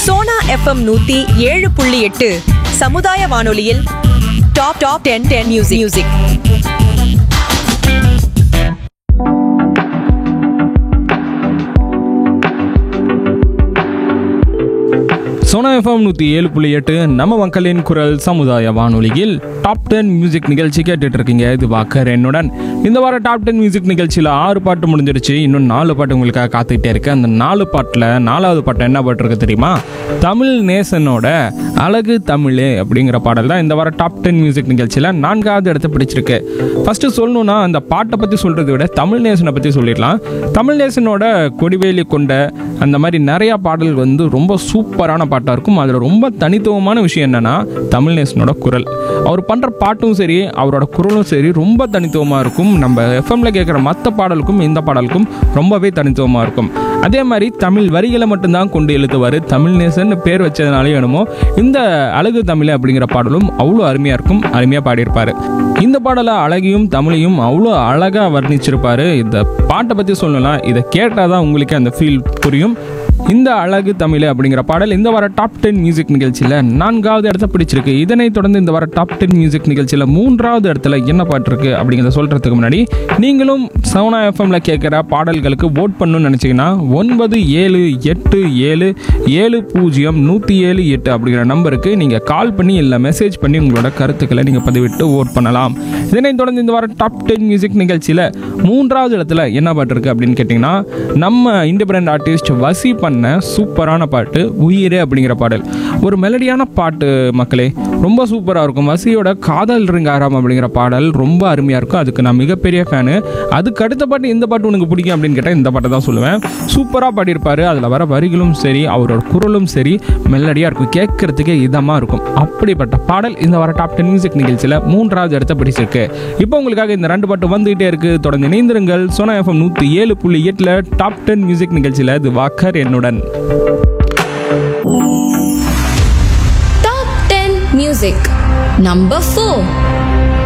Sona FM நூத்தி ஏழு புள்ளி எட்டு சமுதாய வானொலியில் top top ten ten music music Sona FM நூற்றி ஏழு புள்ளி எட்டு நம்ம மக்களின் குரல் சமுதாய வானொலியில் டாப் டென் மியூசிக் நிகழ்ச்சி கேட்டுட்டு இருக்கீங்க இது வாக்கர் என்னுடன் இந்த வாரம் டாப் டென் மியூசிக் நிகழ்ச்சியில் ஆறு பாட்டு முடிஞ்சிருச்சு இன்னும் நாலு பாட்டு உங்களுக்காக காத்துக்கிட்டே இருக்கு அந்த நாலு பாட்டில் நாலாவது பாட்டு என்ன பாட்டு இருக்கு தெரியுமா தமிழ் நேசனோட அழகு தமிழே அப்படிங்கிற பாடல் தான் இந்த வாரம் டாப் டென் மியூசிக் நிகழ்ச்சியில் நான்காவது இடத்தை பிடிச்சிருக்கு ஃபர்ஸ்ட் சொல்லணும்னா அந்த பாட்டை பற்றி சொல்கிறத விட தமிழ் நேசனை பற்றி சொல்லிடலாம் தமிழ் நேசனோட கொடிவேலி கொண்ட அந்த மாதிரி நிறையா பாடல் வந்து ரொம்ப சூப்பரான பாட்டாக இருக்கும் அதில் ரொம்ப தனித்துவமான விஷயம் என்னென்னா தமிழ் நேசனோட குரல் அவர் பண்ணுற பாட்டும் சரி அவரோட குரலும் சரி ரொம்ப தனித்துவமாக இருக்கும் நம்ம எஃப்எம்ல கேட்குற மற்ற பாடலுக்கும் இந்த பாடலுக்கும் ரொம்பவே தனித்துவமாக இருக்கும் அதே மாதிரி தமிழ் வரிகளை மட்டும்தான் கொண்டு எழுத்துவார் தமிழ் நேசன் பேர் வச்சதுனாலே என்னமோ இந்த அழகு தமிழ் அப்படிங்கிற பாடலும் அவ்வளோ அருமையாக இருக்கும் அருமையாக பாடியிருப்பார் இந்த பாடலை அழகையும் தமிழையும் அவ்வளோ அழகாக வர்ணிச்சிருப்பாரு இந்த பாட்டை பற்றி சொல்லலாம் இதை கேட்டால் தான் உங்களுக்கு அந்த ஃபீல் புரியும் இந்த அழகு தமிழ் அப்படிங்கிற பாடல் இந்த வார டாப் டென் மியூசிக் நிகழ்ச்சியில் நான்காவது இடத்த பிடிச்சிருக்கு இதனைத் தொடர்ந்து இந்த வார டாப் டென் மியூசிக் நிகழ்ச்சியில் மூன்றாவது இடத்துல என்ன பாட்டு இருக்கு அப்படிங்கிறத சொல்கிறதுக்கு முன்னாடி நீங்களும் சவுனா எஃப்எம்ல கேட்குற பாடல்களுக்கு ஓட் பண்ணணும்னு நினச்சிங்கன்னா ஒன்பது ஏழு எட்டு ஏழு ஏழு பூஜ்ஜியம் நூற்றி ஏழு எட்டு அப்படிங்கிற நம்பருக்கு நீங்கள் கால் பண்ணி இல்லை மெசேஜ் பண்ணி உங்களோட கருத்துக்களை நீங்கள் பதிவிட்டு ஓட் பண்ணலாம் இதனைத் தொடர்ந்து இந்த வாரம் டாப் டென் மியூசிக் நிகழ்ச்சியில் மூன்றாவது இடத்துல என்ன பாட்டு இருக்கு அப்படின்னு கேட்டிங்கன்னா நம்ம இண்டிபெண்ட் ஆர்டிஸ்ட் வசி பண்ண சூப்பரான பாட்டு உயிரே அப்படிங்கிற பாடல் ஒரு மெலடியான பாட்டு மக்களே ரொம்ப சூப்பராக இருக்கும் வசியோட காதல் ரிங்காரம் அப்படிங்கிற பாடல் ரொம்ப அருமையாக இருக்கும் அதுக்கு நான் மிகப்பெரிய ஃபேனு அதுக்கு அடுத்த பாட்டு இந்த பாட்டு உனக்கு பிடிக்கும் அப்படின்னு கேட்டால் இந்த பாட்டை தான் சொல்லுவேன் சூப்பராக பாடியிருப்பாரு அதில் வர வரிகளும் சரி அவரோட குரலும் சரி மெலடியாக இருக்கும் கேட்கறதுக்கே இதமாக இருக்கும் அப்படிப்பட்ட பாடல் இந்த வர டாப் டென் மியூசிக் நிகழ்ச்சியில் மூன்றாவது இடத்த பிடிச்சிருக்கு இப்போ உங்களுக்காக இந்த ரெண்டு பாட்டு வந்துகிட்டே இருக்கு தொடர்ந்து இணைந்திருங்கள் சோனா எஃப்எம் நூற்றி ஏழு புள்ளி எட்டில் டாப் டென் மியூசிக் நிகழ்ச்சியில் இது வாக்கர் என்னுடன் Top 10 Music Number 4